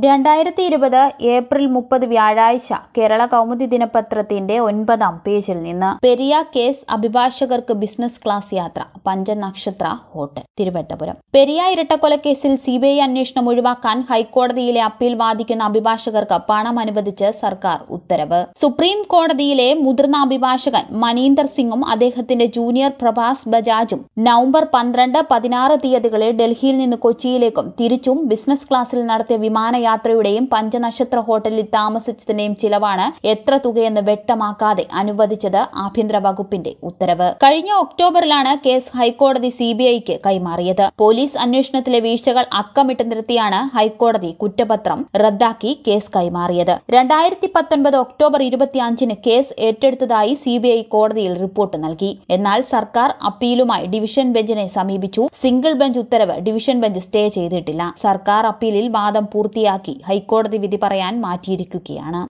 രണ്ടായിരത്തി ഇരുപത് ഏപ്രിൽ മുപ്പത് വ്യാഴാഴ്ച കേരള കൗമുദി ദിനപത്രത്തിന്റെ ഒൻപതാം പേജിൽ നിന്ന് പെരിയ കേസ് അഭിഭാഷകർക്ക് ബിസിനസ് ക്ലാസ് യാത്ര പഞ്ചനക്ഷത്ര ഹോട്ടൽ തിരുവനന്തപുരം പെരിയ ഇരട്ടക്കൊലക്കേസിൽ സിബിഐ അന്വേഷണം ഒഴിവാക്കാൻ ഹൈക്കോടതിയിലെ അപ്പീൽ വാദിക്കുന്ന അഭിഭാഷകർക്ക് പണം അനുവദിച്ച് സർക്കാർ ഉത്തരവ് സുപ്രീം കോടതിയിലെ മുതിർന്ന അഭിഭാഷകൻ മനീന്ദർ സിംഗും അദ്ദേഹത്തിന്റെ ജൂനിയർ പ്രഭാസ് ബജാജും നവംബർ പന്ത്രണ്ട് പതിനാറ് തീയതികളിൽ ഡൽഹിയിൽ നിന്ന് കൊച്ചിയിലേക്കും തിരിച്ചും ബിസിനസ് ക്ലാസ്സിൽ നടത്തിയ വിമാനയാത്രയുടെയും പഞ്ചനക്ഷത്ര ഹോട്ടലിൽ താമസിച്ചതിന്റെയും ചിലവാണ് എത്ര തുകയെന്ന് വ്യക്തമാക്കാതെ അനുവദിച്ചത് ആഭ്യന്തര വകുപ്പിന്റെ ഉത്തരവ് കഴിഞ്ഞ ഒക്ടോബറിലാണ് കേസ് ഹൈക്കോടതി സിബിഐക്ക് കൈമാറിയത് പോലീസ് അന്വേഷണത്തിലെ വീഴ്ചകൾ അക്കമിട്ട് നിർത്തിയാണ് ഹൈക്കോടതി കുറ്റപത്രം റദ്ദാക്കി കേസ് കൈമാറിയത് രണ്ടായിരത്തി പത്തൊൻപത് ഒക്ടോബർ ഇരുപത്തിയഞ്ചിന് കേസ് ഏറ്റെടുത്തതായി സിബിഐ കോടതിയിൽ റിപ്പോർട്ട് നൽകി എന്നാൽ സർക്കാർ അപ്പീലുമായി ഡിവിഷൻ ബെഞ്ചിനെ സമീപിച്ചു സിംഗിൾ ബെഞ്ച് ഉത്തരവ് ഡിവിഷൻ ബെഞ്ച് സ്റ്റേ ചെയ്തിട്ടില്ല സർക്കാർ അപ്പീലിൽ വാദം പൂർത്തിയാക്കി ഹൈക്കോടതി വിധി പറയാൻ മാറ്റിയിരിക്കുകയാണ്